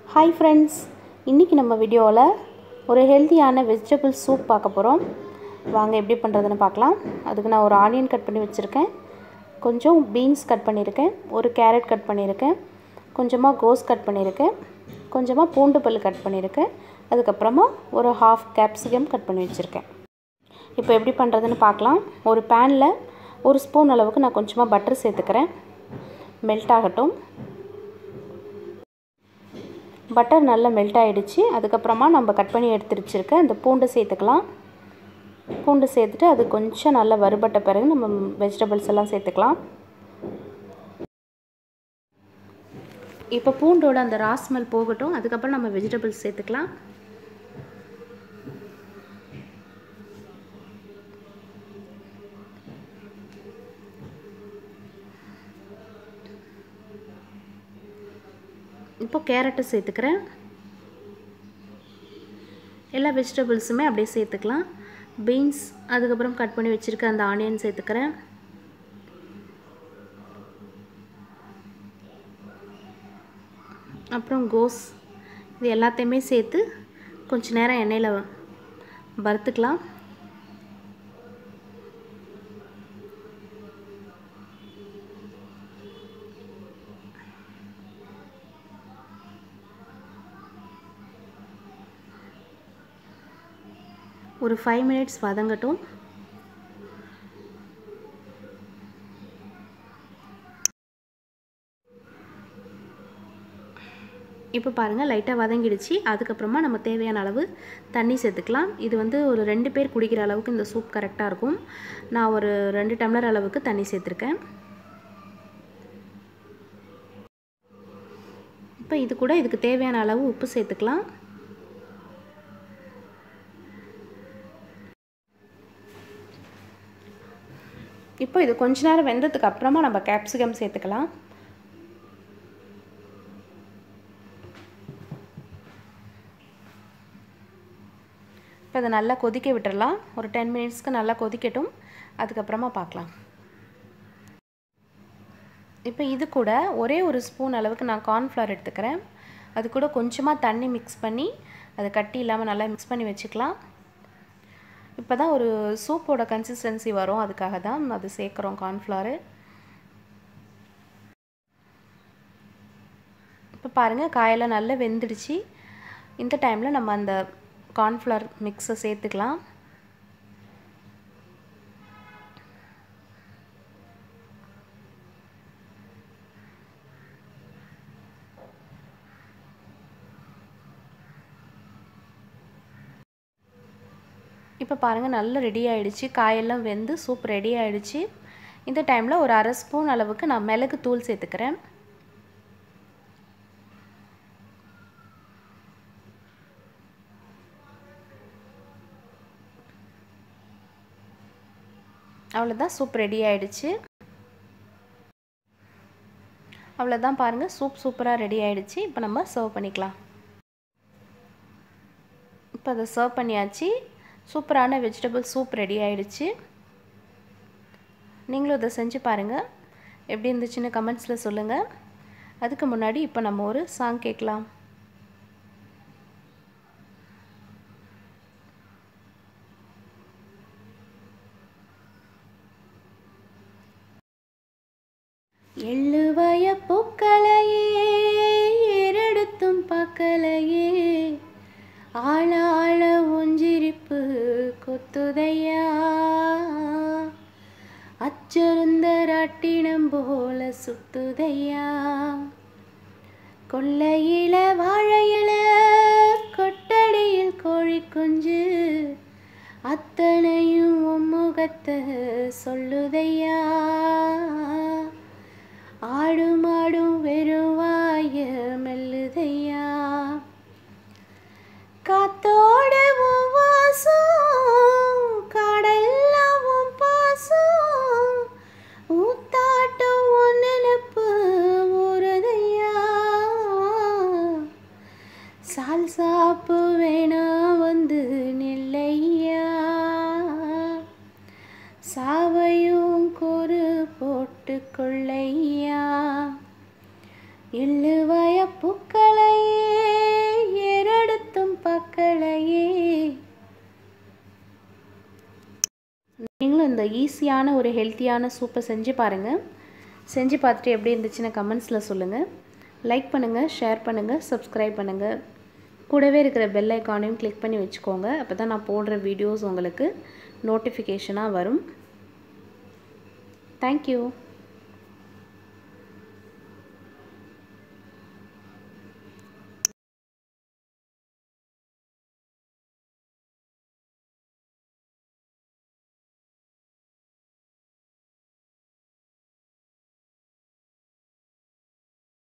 hi friends இன்றைக்கி நம்ம வீடியோவில் ஒரு ஹெல்த்தியான வெஜிடபிள் சூப் பார்க்க போகிறோம் வாங்க எப்படி பண்ணுறதுன்னு பார்க்கலாம் அதுக்கு நான் ஒரு ஆனியன் கட் பண்ணி வச்சுருக்கேன் கொஞ்சம் பீன்ஸ் கட் பண்ணியிருக்கேன் ஒரு கேரட் கட் பண்ணியிருக்கேன் கொஞ்சமாக கோஸ் கட் பண்ணியிருக்கேன் கொஞ்சமாக பூண்டு பல் கட் பண்ணியிருக்கேன் அதுக்கப்புறமா ஒரு ஹாஃப் கேப்சிகம் கட் பண்ணி வச்சுருக்கேன் இப்போ எப்படி பண்ணுறதுன்னு பார்க்கலாம் ஒரு பேனில் ஒரு ஸ்பூன் அளவுக்கு நான் கொஞ்சமாக பட்டர் சேர்த்துக்கிறேன் மெல்ட் ஆகட்டும் பட்டர் நல்லா மெல்ட் ஆகிடுச்சு அதுக்கப்புறமா நம்ம கட் பண்ணி எடுத்து வச்சுருக்க அந்த பூண்டு சேர்த்துக்கலாம் பூண்டு சேர்த்துட்டு அது கொஞ்சம் நல்லா வறுபட்ட பிறகு நம்ம வெஜிடபிள்ஸ் எல்லாம் சேர்த்துக்கலாம் இப்போ பூண்டோட அந்த ராஸ்மல் போகட்டும் அதுக்கப்புறம் நம்ம வெஜிடபிள்ஸ் சேர்த்துக்கலாம் இப்போ கேரட்டு சேர்த்துக்கிறேன் எல்லா வெஜிடபிள்ஸுமே அப்படியே சேர்த்துக்கலாம் பீன்ஸ் அதுக்கப்புறம் கட் பண்ணி வச்சுருக்க அந்த ஆனியன் சேர்த்துக்கிறேன் அப்புறம் கோஸ் இது எல்லாத்தையுமே சேர்த்து கொஞ்ச நேரம் எண்ணெயில் வறுத்துக்கலாம் ஒரு ஃபைவ் மினிட்ஸ் வதங்கட்டும் இப்போ பாருங்கள் லைட்டாக வதங்கிடுச்சு அதுக்கப்புறமா நம்ம தேவையான அளவு தண்ணி சேர்த்துக்கலாம் இது வந்து ஒரு ரெண்டு பேர் குடிக்கிற அளவுக்கு இந்த சூப் கரெக்டாக இருக்கும் நான் ஒரு ரெண்டு டம்ளர் அளவுக்கு தண்ணி சேர்த்துருக்கேன் இப்போ இது கூட இதுக்கு தேவையான அளவு உப்பு சேர்த்துக்கலாம் இப்போ இது கொஞ்ச நேரம் வெந்ததுக்கு அப்புறமா நம்ம கேப்சிகம் சேர்த்துக்கலாம் இப்போ இதை நல்லா கொதிக்க விட்டுறலாம் ஒரு டென் மினிட்ஸ்க்கு நல்லா கொதிக்கட்டும் அதுக்கப்புறமா பார்க்கலாம் இப்போ இது கூட ஒரே ஒரு ஸ்பூன் அளவுக்கு நான் கார்ன்ஃப்ளவர் எடுத்துக்கிறேன் அது கூட கொஞ்சமாக தண்ணி மிக்ஸ் பண்ணி அதை கட்டி இல்லாமல் நல்லா மிக்ஸ் பண்ணி வச்சுக்கலாம் இப்போ தான் ஒரு சூப்போட கன்சிஸ்டன்சி வரும் அதுக்காக தான் அது சேர்க்குறோம் கார்ன்ஃப்ளவரு இப்போ பாருங்கள் காயெல்லாம் நல்லா வெந்துடுச்சு இந்த டைமில் நம்ம அந்த கார்ன்ஃப்ளவர் மிக்ஸை சேர்த்துக்கலாம் இப்போ பாருங்கள் நல்லா ரெடி ஆகிடுச்சு காயெல்லாம் வெந்து சூப் ரெடி ஆகிடுச்சு இந்த டைமில் ஒரு அரை ஸ்பூன் அளவுக்கு நான் மிளகு தூள் சேர்த்துக்கிறேன் அவ்வளோதான் சூப் ரெடி ஆகிடுச்சு அவ்வளோதான் பாருங்கள் சூப் சூப்பராக ரெடி ஆகிடுச்சு இப்போ நம்ம சர்வ் பண்ணிக்கலாம் இப்போ அதை சர்வ் பண்ணியாச்சு சூப்பரான வெஜிடபிள் சூப் ரெடி ஆகிடுச்சு நீங்களும் இதை செஞ்சு பாருங்கள் எப்படி இருந்துச்சுன்னு கமெண்ட்ஸில் சொல்லுங்கள் அதுக்கு முன்னாடி இப்போ நம்ம ஒரு சாங் கேட்கலாம் எள்ளுவய பூக்களையே ஏறெடுத்தும் பார்க்கலையே ஆளாள ஒஞ்சிரிப்பு கொத்துதையா அச்சருந்த ராட்டினம் போல சுத்துதையா கொள்ளையில வாழையில கொட்டடியில் கோழி குஞ்சு அத்தனையும் முகத்தை சொல்லுதையா ஆடும் ஆடும் வெறுவாய மெல்லுதையா காத்தோட வாசம் கடல்லாம் பாசம் ஊத்தாட்டம் நினப்பு ஊறுதையா சால் சாப்பு வேணா வந்து நெல்லையா சாவையும் கொரு போட்டு கொள்ளையா எள்ளுவய பூக்களையே இந்த ஈஸியான ஒரு ஹெல்த்தியான சூப்பை செஞ்சு பாருங்கள் செஞ்சு பார்த்துட்டு எப்படி இருந்துச்சுன்னு கமெண்ட்ஸில் சொல்லுங்கள் லைக் பண்ணுங்கள் ஷேர் பண்ணுங்கள் சப்ஸ்கிரைப் பண்ணுங்கள் கூடவே இருக்கிற பெல் ஐக்கானையும் கிளிக் பண்ணி வச்சுக்கோங்க அப்போ தான் நான் போடுற வீடியோஸ் உங்களுக்கு நோட்டிஃபிகேஷனாக வரும் தேங்க்யூ